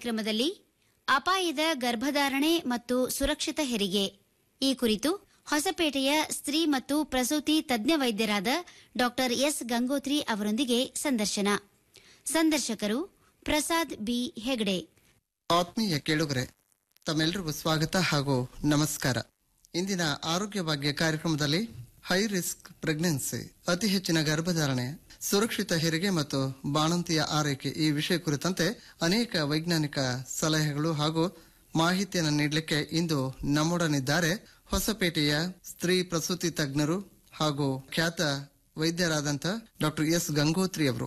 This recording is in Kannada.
ಕಾರ್ಯಕ್ರಮದಲ್ಲಿ ಅಪಾಯದ ಗರ್ಭಧಾರಣೆ ಮತ್ತು ಸುರಕ್ಷಿತ ಹೆರಿಗೆ ಈ ಕುರಿತು ಹೊಸಪೇಟೆಯ ಸ್ತ್ರೀ ಮತ್ತು ಪ್ರಸೂತಿ ತಜ್ಞ ವೈದ್ಯರಾದ ಡಾ ಎಸ್ ಗಂಗೋತ್ರಿ ಅವರೊಂದಿಗೆ ಸಂದರ್ಶನ ಸಂದರ್ಶಕರು ಪ್ರಸಾದ್ ಬಿ ಹೆಗಡೆ ಆತ್ಮೀಯ ಕೇಳುಗರೆ ತಮ್ಮೆಲ್ಲರಿಗೂ ಸ್ವಾಗತ ಹಾಗೂ ನಮಸ್ಕಾರ ಇಂದಿನ ಆರೋಗ್ಯ ಭಾಗ್ಯ ಕಾರ್ಯಕ್ರಮದಲ್ಲಿ ಹೈ ರಿಸ್ಕ್ ಪ್ರೆಗ್ನೆನ್ಸಿ ಅತಿ ಹೆಚ್ಚಿನ ಗರ್ಭಧಾರಣೆ ಸುರಕ್ಷಿತ ಹೆರಿಗೆ ಮತ್ತು ಬಾಣಂತಿಯ ಆರೈಕೆ ಈ ವಿಷಯ ಕುರಿತಂತೆ ಅನೇಕ ವೈಜ್ಞಾನಿಕ ಸಲಹೆಗಳು ಹಾಗೂ ಮಾಹಿತಿಯನ್ನು ನೀಡಲಿಕ್ಕೆ ಇಂದು ನಮ್ಮೊಡನಿದ್ದಾರೆ ಹೊಸಪೇಟೆಯ ಸ್ತ್ರೀ ಪ್ರಸೂತಿ ತಜ್ಞರು ಹಾಗೂ ಖ್ಯಾತ ವೈದ್ಯರಾದಂಥ ಡಾಕ್ಟರ್ ಎಸ್ ಗಂಗೋತ್ರಿ ಅವರು